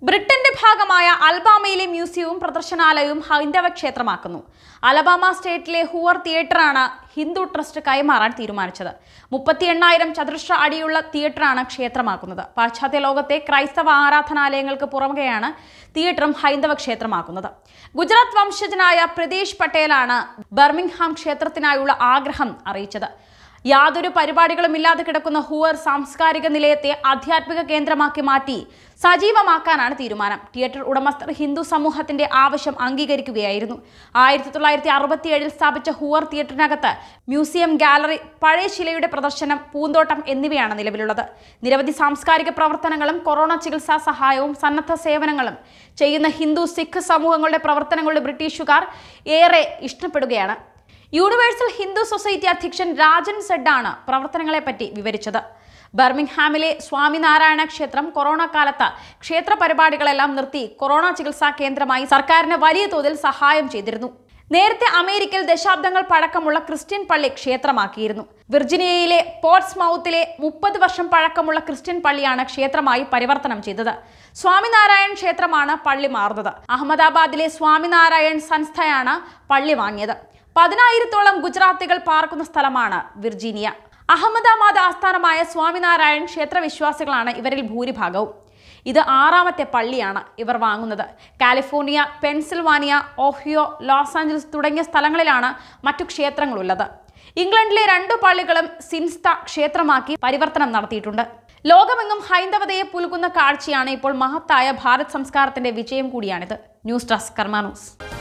ബ്രിട്ടന്റെ ഭാഗമായ അൽബാമയിലെ മ്യൂസിയവും പ്രദർശനാലയവും ഹൈന്ദവ ക്ഷേത്രമാക്കുന്നു അലബാമ സ്റ്റേറ്റിലെ ഹുവർ തിയേറ്ററാണ് ഹിന്ദു ട്രസ്റ്റ് കൈമാറാൻ തീരുമാനിച്ചത് മുപ്പത്തി എണ്ണായിരം ചതുരശ്ര അടിയുള്ള തിയേറ്ററാണ് ക്ഷേത്രമാക്കുന്നത് പാശ്ചാത്യ ലോകത്തെ ക്രൈസ്തവ ആരാധനാലയങ്ങൾക്ക് പുറമെയാണ് തിയേറ്ററും ഹൈന്ദവ ക്ഷേത്രമാക്കുന്നത് ഗുജറാത്ത് വംശജനായ പ്രതീഷ് പട്ടേലാണ് ബർമിംഗ്ഹാം ക്ഷേത്രത്തിനായുള്ള ആഗ്രഹം അറിയിച്ചത് യാതൊരു പരിപാടികളും ഇല്ലാതെ കിടക്കുന്ന ഹുവർ സാംസ്കാരിക നിലയത്തെ ആധ്യാത്മിക കേന്ദ്രമാക്കി മാറ്റി സജീവമാക്കാനാണ് തീരുമാനം തിയേറ്റർ ഉടമസ്ഥർ ഹിന്ദു സമൂഹത്തിന്റെ ആവശ്യം അംഗീകരിക്കുകയായിരുന്നു ആയിരത്തി തൊള്ളായിരത്തി അറുപത്തിയേഴിൽ സ്ഥാപിച്ച ഹുവർ തിയേറ്ററിനകത്ത് മ്യൂസിയം ഗാലറി പഴയ ശിലയുടെ പ്രദർശനം പൂന്തോട്ടം എന്നിവയാണ് നിലവിലുള്ളത് നിരവധി സാംസ്കാരിക പ്രവർത്തനങ്ങളും കൊറോണ ചികിത്സാ സഹായവും സന്നദ്ധ സേവനങ്ങളും ചെയ്യുന്ന ഹിന്ദു സിഖ് സമൂഹങ്ങളുടെ പ്രവർത്തനങ്ങളുടെ ബ്രിട്ടീഷുകാർ ഏറെ ഇഷ്ടപ്പെടുകയാണ് യൂണിവേഴ്സൽ ഹിന്ദു സൊസൈറ്റി അധ്യക്ഷൻ രാജൻ സെഡാണ് പ്രവർത്തനങ്ങളെപ്പറ്റി വിവരിച്ചത് ബർമിംഗ്ഹാമിലെ സ്വാമിനാരായണ ക്ഷേത്രം കൊറോണ കാലത്ത് ക്ഷേത്ര പരിപാടികളെല്ലാം നിർത്തി കൊറോണ ചികിത്സാ കേന്ദ്രമായി സർക്കാരിന് വലിയ തോതിൽ സഹായം ചെയ്തിരുന്നു നേരത്തെ അമേരിക്കയിൽ ദശാബ്ദങ്ങൾ പഴക്കമുള്ള ക്രിസ്ത്യൻ പള്ളി ക്ഷേത്രമാക്കിയിരുന്നു വിർജിനിയയിലെ പോർട്സ്മൗത്തിലെ മുപ്പത് വർഷം പഴക്കമുള്ള ക്രിസ്ത്യൻ പള്ളിയാണ് ക്ഷേത്രമായി പരിവർത്തനം ചെയ്തത് സ്വാമിനാരായൺ ക്ഷേത്രമാണ് പള്ളി മാറുന്നത് അഹമ്മദാബാദിലെ സ്വാമിനാരായൺ സംസ്ഥയാണ് പള്ളി വാങ്ങിയത് പതിനായിരത്തോളം ഗുജറാത്തികൾ പാർക്കുന്ന സ്ഥലമാണ് വിർജീനിയ അഹമ്മദാബാദ് ആസ്ഥാനമായ സ്വാമിനാരായൺ ക്ഷേത്ര വിശ്വാസികളാണ് ഇവരിൽ ഭൂരിഭാഗവും ഇത് ആറാമത്തെ പള്ളിയാണ് ഇവർ വാങ്ങുന്നത് California Pennsylvania Ohio Los Angeles തുടങ്ങിയ സ്ഥലങ്ങളിലാണ് മറ്റു ക്ഷേത്രങ്ങളുള്ളത് ഇംഗ്ലണ്ടിലെ രണ്ടു പള്ളികളും സിൻസ്ത ക്ഷേത്രമാക്കി പരിവർത്തനം നടത്തിയിട്ടുണ്ട് ലോകമെങ്ങും ഹൈന്ദവതയെ പുലുകുന്ന കാഴ്ചയാണ് ഇപ്പോൾ മഹത്തായ ഭാരത് സംസ്കാരത്തിന്റെ വിജയം കൂടിയാണിത് ന്യൂസ് ഡെസ്ക് കർമാനൂസ്